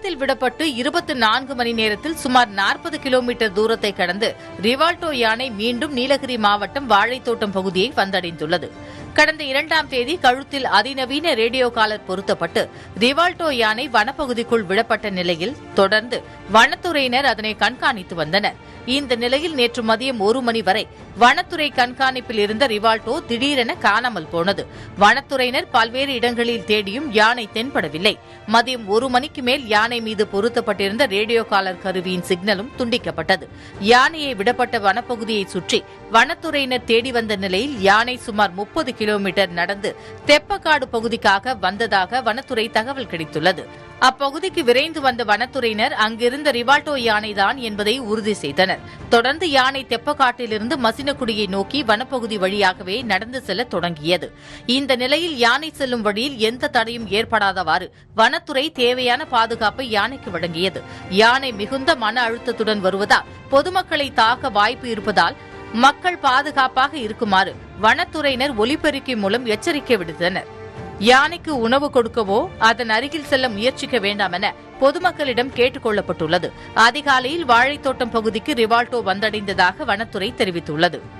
வனத்தில் விடப்பட்டு இருபத்தி நான்கு மணி நேரத்தில் சுமார் நாற்பது கிலோமீட்டர் தூரத்தை கடந்து ரிவால்டோ யானை மீண்டும் நீலகிரி மாவட்டம் வாழைத்தோட்டம் பகுதியை வந்தடைந்துள்ளது கடந்த இரண்டாம் தேதி கழுத்தில் அதிநவீன ரேடியோ காலர் பொருத்தப்பட்டு ரிவால்டோ யானை வனப்பகுதிக்குள் விடப்பட்ட நிலையில் தொடர்ந்து வனத்துறையினர் அதனை கண்காணித்து வந்தனர் இந்த நிலையில் நேற்று மதியம் ஒரு மணி வரை வனத்துறை கண்காணிப்பில் இருந்த ரிவால்டோ திடீரென காணாமல் போனது வனத்துறையினர் பல்வேறு இடங்களில் தேடியும் யானை தென்படவில்லை மதியம் ஒரு மணிக்கு மேல் யானை மீது பொருத்தப்பட்டிருந்த ரேடியோ காலர் கருவியின் சிக்னலும் துண்டிக்கப்பட்டது யானையை விடப்பட்ட வனப்பகுதியை சுற்றி வனத்துறையினர் தேடி வந்த நிலையில் யானை சுமார் முப்பது கிலோமீட்டர் நடந்து தெப்பக்காடு பகுதிக்காக வந்ததாக வனத்துறை தகவல் கிடைத்துள்ளது அப்பகுதிக்கு விரைந்து வந்த வனத்துறையினர் அங்கிருந்த ரிவால்டோ யானைதான் என்பதை உறுதி செய்தனர் தொடர்ந்து யானை தெப்பக்காட்டிலிருந்து மசினக்குடியை நோக்கி வனப்பகுதி வழியாகவே நடந்து செல்ல தொடங்கியது இந்த நிலையில் யானை செல்லும் வழியில் எந்த தடையும் ஏற்படாதவாறு வனத்துறை தேவையான பாதுகாப்பை யானைக்கு வழங்கியது யானை மிகுந்த மன அழுத்தத்துடன் வருவதால் பொதுமக்களை தாக்க வாய்ப்பு இருப்பதால் மக்கள் பாதுகாப்பாக இருக்குமாறு வனத்துறையினர் ஒலிபெருக்கி மூலம் எச்சரிக்கை விடுத்தனர் யானைக்கு உணவு கொடுக்கவோ அதன் அருகில் செல்ல முயற்சிக்க வேண்டாம் என பொதுமக்களிடம் கேட்டுக் கொள்ளப்பட்டுள்ளது அதிகாலையில் வாழைத்தோட்டம் பகுதிக்கு ரிவால்டோ வந்தடைந்ததாக வனத்துறை தெரிவித்துள்ளது